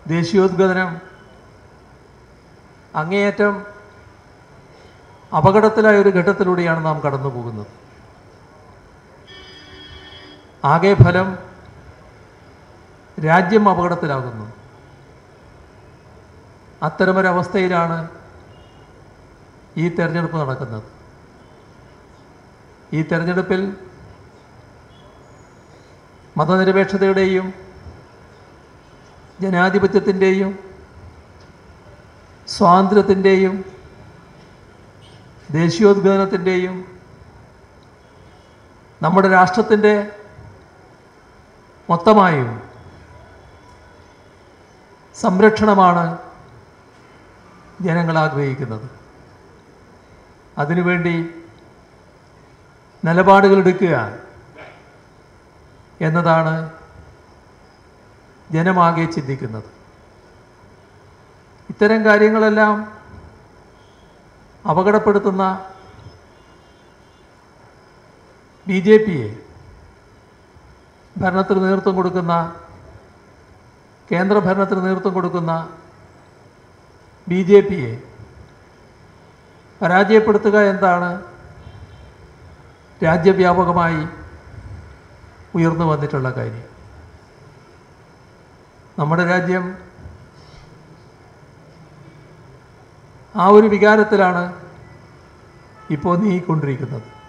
ദേശീയോദ്ഗ്രഥനം അങ്ങേയറ്റം അപകടത്തിലായ ഒരു ഘട്ടത്തിലൂടെയാണ് നാം കടന്നു പോകുന്നത് ആകെ ഫലം രാജ്യം അപകടത്തിലാകുന്നു അത്തരമൊരവസ്ഥയിലാണ് ഈ തെരഞ്ഞെടുപ്പ് നടക്കുന്നത് ഈ തെരഞ്ഞെടുപ്പിൽ മതനിരപേക്ഷതയുടെയും ജനാധിപത്യത്തിൻ്റെയും സ്വാതന്ത്ര്യത്തിൻ്റെയും ദേശീയോദ്ഗ്രഥനത്തിൻ്റെയും നമ്മുടെ രാഷ്ട്രത്തിൻ്റെ മൊത്തമായും സംരക്ഷണമാണ് ജനങ്ങൾ ആഗ്രഹിക്കുന്നത് അതിനുവേണ്ടി നിലപാടുകൾ എടുക്കുക എന്നതാണ് ജനമാകെ ചിന്തിക്കുന്നത് ഇത്തരം കാര്യങ്ങളെല്ലാം അപകടപ്പെടുത്തുന്ന ബി ജെ പിയെ ഭരണത്തിന് നേതൃത്വം കൊടുക്കുന്ന കേന്ദ്ര ഭരണത്തിന് നേതൃത്വം കൊടുക്കുന്ന ബി ജെ പിയെ പരാജയപ്പെടുത്തുക എന്താണ് രാജ്യവ്യാപകമായി ഉയർന്നു വന്നിട്ടുള്ള കാര്യം നമ്മുടെ രാജ്യം ആ ഒരു വികാരത്തിലാണ് ഇപ്പോൾ നീങ്ങിക്കൊണ്ടിരിക്കുന്നത്